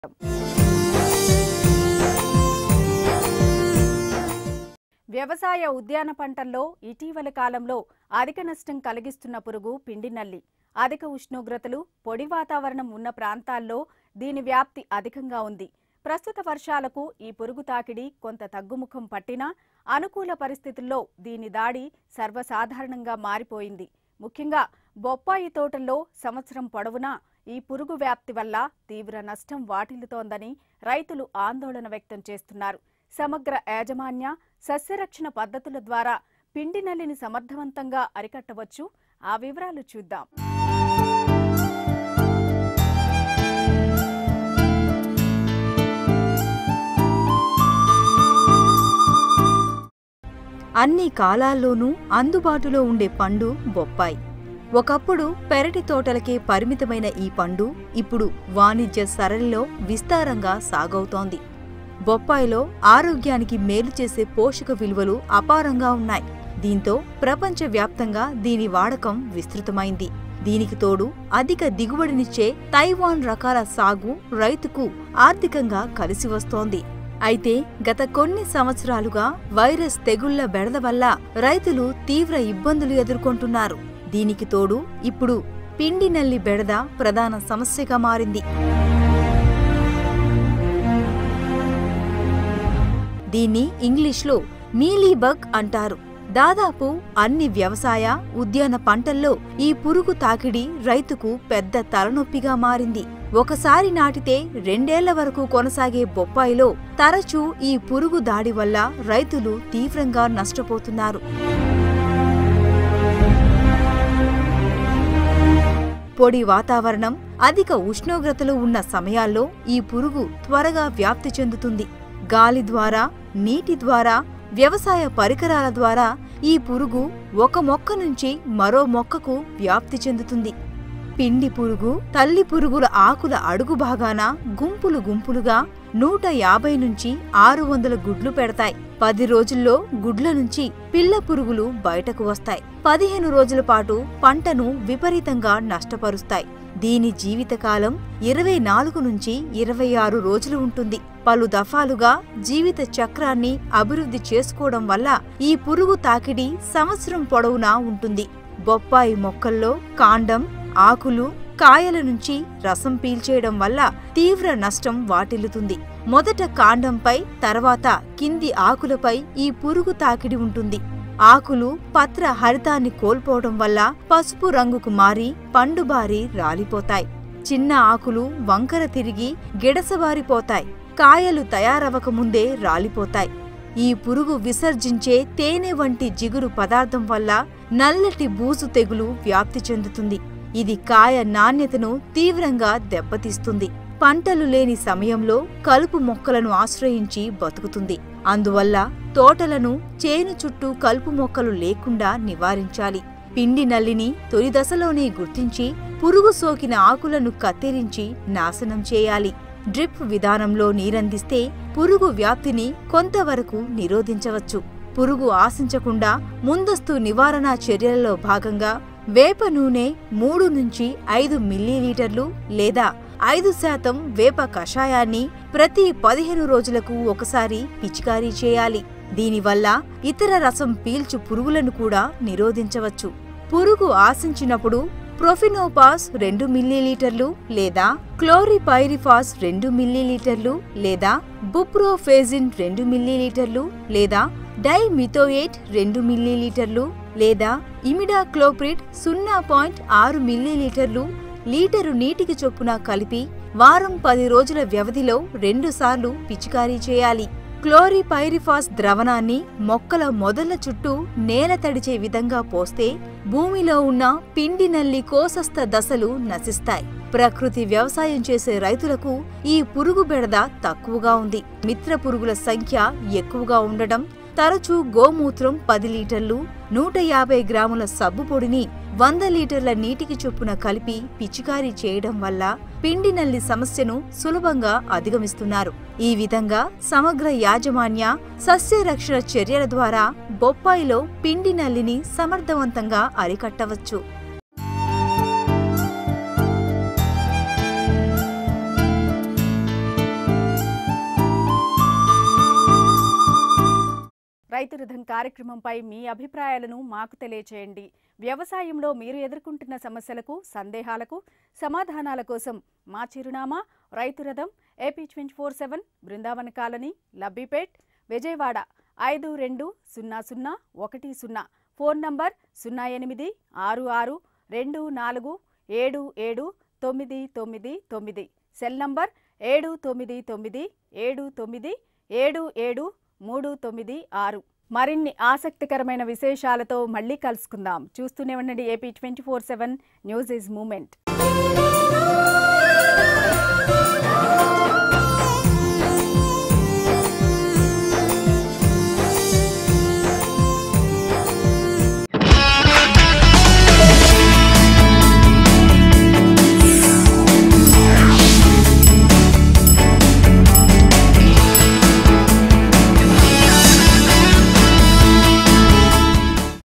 వ్యవసాయ ఉద్యాన పంటల్లో ఇటీవల కాలంలో అధిక నష్టం కలిగిస్తున్న పురుగు పిండినల్లి అధిక ఉష్ణోగ్రతలు పొడి వాతావరణం ఉన్న ప్రాంతాల్లో దీని వ్యాప్తి అధికంగా ఉంది ప్రస్తుత వర్షాలకు ఈ పురుగు తాకిడి కొంత తగ్గుముఖం పట్టినా అనుకూల పరిస్థితుల్లో దీని దాడి సర్వసాధారణంగా మారిపోయింది ముఖ్యంగా బొప్పాయి తోటల్లో సంవత్సరం పొడవునా ఈ పురుగు వ్యాప్తి వల్ల తీవ్ర నష్టం వాటిల్లుతోందని రైతులు ఆందోళన వ్యక్తం చేస్తున్నారు సమగ్ర యాజమాన్య సస్యరక్షణ పద్ధతుల ద్వారా పిండి నల్లిని సమర్థవంతంగా అరికట్టవచ్చు ఆ వివరాలు చూద్దాం అన్ని కాలాల్లోనూ అందుబాటులో ఉండే పండు బొప్పాయి ఒకప్పుడు పెరటి తోటలకే పరిమితమైన ఈ పండు ఇప్పుడు వాణిజ్య సరళిలో విస్తారంగా సాగవుతోంది బొప్పాయిలో ఆరోగ్యానికి మేలు చేసే పోషక విలువలు అపారంగా ఉన్నాయి దీంతో ప్రపంచవ్యాప్తంగా దీని వాడకం విస్తృతమైంది దీనికి తోడు అధిక దిగుబడినిచ్చే తైవాన్ రకాల సాగు రైతుకు ఆర్థికంగా కలిసి వస్తోంది అయితే గత కొన్ని సంవత్సరాలుగా వైరస్ తెగుళ్ల బెడద వల్ల రైతులు తీవ్ర ఇబ్బందులు ఎదుర్కొంటున్నారు దీనికి తోడు ఇప్పుడు పిండి నల్లి బెడద ప్రధాన సమస్యగా మారింది దీన్ని ఇంగ్లీష్లో మీలీబగ్ అంటారు దాదాపు అన్ని వ్యవసాయ ఉద్యాన పంటల్లో ఈ పురుగు తాకిడి రైతుకు పెద్ద తలనొప్పిగా మారింది ఒకసారి నాటితే రెండేళ్ల వరకు కొనసాగే బొప్పాయిలో తరచూ ఈ పురుగు దాడి వల్ల రైతులు తీవ్రంగా నష్టపోతున్నారు పొడి వాతావరణం అధిక ఉష్ణోగ్రతలు ఉన్న సమయాల్లో ఈ పురుగు త్వరగా వ్యాప్తి చెందుతుంది గాలి ద్వారా నీటి ద్వారా వ్యవసాయ పరికరాల ద్వారా ఈ పురుగు ఒక మొక్క నుంచి మరో మొక్కకు వ్యాప్తి చెందుతుంది పిండి పురుగు తల్లి పురుగుల ఆకుల అడుగు భాగాన గుంపులు గుంపులుగా నూట యాభై నుంచి ఆరు వందల గుడ్లు పెడతాయి పది రోజుల్లో గుడ్ల నుంచి పిల్ల పురుగులు బయటకు వస్తాయి పదిహేను రోజుల పాటు పంటను విపరీతంగా నష్టపరుస్తాయి దీని జీవితకాలం ఇరవై నాలుగు నుంచి ఇరవై ఆరు రోజులు ఉంటుంది పలు దఫాలుగా జీవిత చక్రాన్ని అభివృద్ధి చేసుకోవడం వల్ల ఈ పురుగు తాకిడి సంవత్సరం పొడవునా ఉంటుంది బొప్పాయి మొక్కల్లో కాండం ఆకులు కాయల నుంచి రసం పీల్చేయడం వల్ల తీవ్ర నష్టం వాటిల్లుతుంది మొదట కాండంపై తర్వాత కింది ఆకులపై ఈ పురుగు తాకిడి ఉంటుంది ఆకులు పత్ర హరితాన్ని కోల్పోవడం వల్ల పసుపు రంగుకు మారి పండుబారి రాలిపోతాయి చిన్న ఆకులు వంకర తిరిగి గిడసబారిపోతాయి కాయలు తయారవక ముందే రాలిపోతాయి ఈ పురుగు విసర్జించే తేనె వంటి జిగురు పదార్థం వల్ల నల్లటి బూజు తెగులు వ్యాప్తి చెందుతుంది ఇది కాయ నాణ్యతను తీవ్రంగా దెబ్బతీస్తుంది పంటలు లేని సమయంలో కలుపు మొక్కలను ఆశ్రయించి బతుకుతుంది అందువల్ల తోటలను చేను చుట్టూ కలుపు మొక్కలు లేకుండా నివారించాలి పిండి నల్లిని తొలి దశలోనే గుర్తించి పురుగు సోకిన ఆకులను కత్తిరించి నాశనం చేయాలి డ్రిప్ విధానంలో నీరందిస్తే పురుగు వ్యాప్తిని కొంతవరకు నిరోధించవచ్చు పురుగు ఆశించకుండా ముందస్తు నివారణ చర్యలలో భాగంగా వేప నూనె మూడు నుంచి ఐదు మిల్లీలీటర్లు లేదా ఐదు శాతం వేప కషాయాన్ని ప్రతి పదిహేను రోజులకు ఒకసారి పిచికారీ చేయాలి దీనివల్ల ఇతర రసం పీల్చు పురుగులను కూడా నిరోధించవచ్చు పురుగు ఆశించినప్పుడు ప్రొఫినోపాస్ రెండు మిల్లీలీటర్లు లేదా క్లోరిపైరిఫాస్ రెండు మిల్లీలీటర్లు లేదా బుప్రోఫేజిన్ రెండు మిల్లీలీటర్లు లేదా డైమిథోయేట్ రెండు మిల్లీలీటర్లు లేదా ఇమిడాక్లోప్రిడ్ సున్నా పాయింట్ ఆరు మిల్లీలీటర్లు లీటరు నీటికి చొప్పున కలిపి వారం పది రోజుల వ్యవధిలో రెండుసార్లు పిచికారీ చేయాలి క్లోరిపైరిఫాస్ ద్రవణాన్ని మొక్కల మొదళ్ల చుట్టూ నేల తడిచే విధంగా పోస్తే భూమిలో ఉన్న పిండి నల్లి కోసస్థ దశలు నశిస్తాయి ప్రకృతి వ్యవసాయం చేసే రైతులకు ఈ పురుగు బెడద తక్కువగా ఉంది మిత్ర పురుగుల సంఖ్య ఎక్కువగా ఉండడం తరచూ గోమూత్రం పది లీటర్లు నూట యాభై గ్రాముల సబ్బు పొడిని వంద లీటర్ల నీటికి చొప్పున కలిపి పిచికారీ చేయడం వల్ల పిండి నల్లి సమస్యను సులభంగా అధిగమిస్తున్నారు ఈ విధంగా సమగ్ర యాజమాన్య సస్య రక్షణ చర్యల ద్వారా బొప్పాయిలో పిండి నల్లిని సమర్థవంతంగా అరికట్టవచ్చు రైతు రథం కార్యక్రమంపై మీ అభిప్రాయాలను మాకు తెలియచేయండి వ్యవసాయంలో మీరు ఎదుర్కొంటున్న సమస్యలకు సందేహాలకు సమాధానాల కోసం మా చిరునామా రైతు రథం AP twenty four seven Brindavan colony Labbipet Vijayawada ఐదు రెండు సున్నా సున్నా ఒకటి సున్నా ఫోన్ నంబర్ సున్నా ఎనిమిది ఆరు ఆరు రెండు నాలుగు ఏడు ఏడు తొమ్మిది తొమ్మిది తొమ్మిది సెల్ నంబర్ ఏడు తొమ్మిది తొమ్మిది ఏడు తొమ్మిది ఏడు ఏడు మూడు తొమ్మిది ఆరు మరిన్ని ఆసక్తికరమైన విశేషాలతో మళ్ళీ కలుసుకుందాం చూస్తూనే ఉండండి AP twenty four seven news is moment